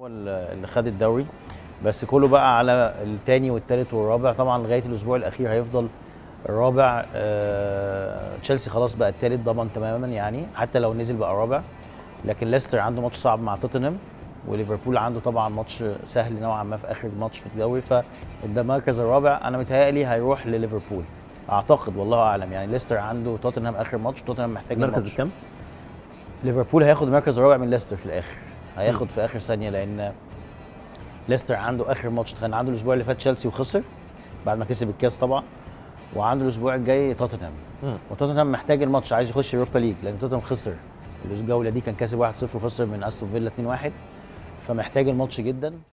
اللي خد الدوري بس كله بقى على الثاني والثالث والرابع طبعا لغايه الاسبوع الاخير هيفضل الرابع آه، تشيلسي خلاص بقى الثالث ضمن تماما يعني حتى لو نزل بقى رابع لكن ليستر عنده ماتش صعب مع توتنهام وليفربول عنده طبعا ماتش سهل نوعا ما في اخر ماتش في الدوري فده المركز الرابع انا متهيألي هيروح لليفربول اعتقد والله اعلم يعني ليستر عنده توتنهام اخر ماتش توتنهام محتاج المركز الماتش. الكام؟ ليفربول هياخد المركز الرابع من ليستر في الاخر هياخد في اخر ثانيه لان ليستر عنده اخر ماتش كان عنده الاسبوع اللي فات تشيلسي وخسر بعد ما كسب الكاس طبعا وعنده الاسبوع الجاي توتنهام مم. وتوتنهام محتاج الماتش عايز يخش اوروبا ليج لان توتنهام خسر الجوله دي كان كاسب 1-0 وخسر من استون فيلا 2-1 فمحتاج الماتش جدا